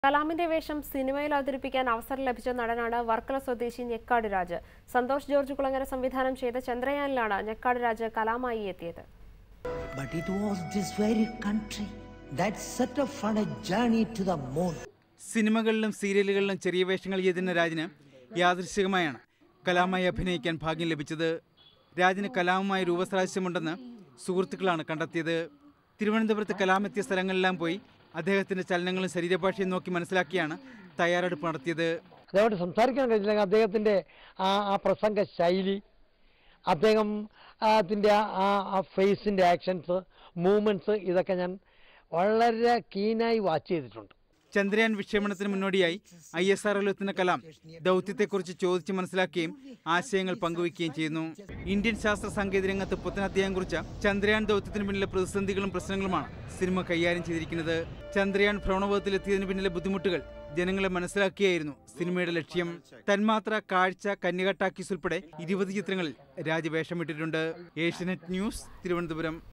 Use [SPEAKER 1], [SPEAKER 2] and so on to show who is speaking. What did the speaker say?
[SPEAKER 1] കലാമിന്റെ വേഷം സിനിമയിൽ അവതരിപ്പിക്കാൻ അവസരം ലഭിച്ച നടനാണ് വർക്കല സ്വദേശി ഞെക്കാട് രാജ് സന്തോഷ് ജോർജ് കുളങ്ങര സംവിധാനം ചെയ്ത ചന്ദ്രയാനിലാണ് ഞെക്കാട് രാജ് കലാമായി എത്തിയത്
[SPEAKER 2] But it was this very country that set off on a journey to the moon.
[SPEAKER 3] സിനിമകളിലും സീരിയലുകളിലും ചെറിയ വേഷങ്ങൾ ചെയ്തിരുന്ന രാജിന് യാദൃശികമായാണ് കലാമായി അഭിനയിക്കാൻ ഭാഗ്യം ലഭിച്ചത് രാജിന് കലാമുമായി രൂപസാദൃശ്യമുണ്ടെന്ന് സുഹൃത്തുക്കളാണ് കണ്ടെത്തിയത് തിരുവനന്തപുരത്ത് കലാം എത്തിയ സ്ഥലങ്ങളിലെല്ലാം പോയി അദ്ദേഹത്തിന്റെ ചലനങ്ങളും ശരീരഭാഷയും നോക്കി മനസ്സിലാക്കിയാണ് തയ്യാറെടുപ്പ് നടത്തിയത്
[SPEAKER 4] അതേപോലെ സംസാരിക്കാൻ കഴിഞ്ഞില്ലെങ്കിൽ അദ്ദേഹത്തിൻ്റെ ആ ആ പ്രസംഗ ശൈലി അദ്ദേഹം അതിൻ്റെ ആ ആ ഫേസിൻ്റെ ആക്ഷൻസ് മൂവ്മെൻറ്റ്സ് ഇതൊക്കെ ഞാൻ വളരെ കീനായി വാച്ച് ചെയ്തിട്ടുണ്ട്
[SPEAKER 3] ചന്ദ്രയാൻ വിക്ഷേപണത്തിന് മുന്നോടിയായി ഐ എസ് ആർ എത്തുന്ന കലാം ദൗത്യത്തെക്കുറിച്ച് ചോദിച്ച് മനസ്സിലാക്കുകയും ആശയങ്ങൾ പങ്കുവയ്ക്കുകയും ചെയ്യുന്നു ഇന്ത്യൻ ശാസ്ത്ര സാങ്കേതിക രംഗത്ത് പുത്തൻ അധ്യായം കുറിച്ച ചന്ദ്രയാൻ ദൗത്യത്തിന് പിന്നിലെ പ്രതിസന്ധികളും പ്രശ്നങ്ങളുമാണ് സിനിമ കൈകാര്യം ചെയ്തിരിക്കുന്നത് ചന്ദ്രയാൻ ഭ്രമണപഥത്തിലെത്തിയതിന് പിന്നിലെ ബുദ്ധിമുട്ടുകൾ ജനങ്ങളെ മനസ്സിലാക്കിയായിരുന്നു സിനിമയുടെ ലക്ഷ്യം തന്മാത്ര കാഴ്ച കന്യക ടാക്കീസ് ഉൾപ്പെടെ ഇരുപത് ചിത്രങ്ങളിൽ രാജ് വേഷമിട്ടിട്ടുണ്ട് ഏഷ്യനെറ്റ് ന്യൂസ് തിരുവനന്തപുരം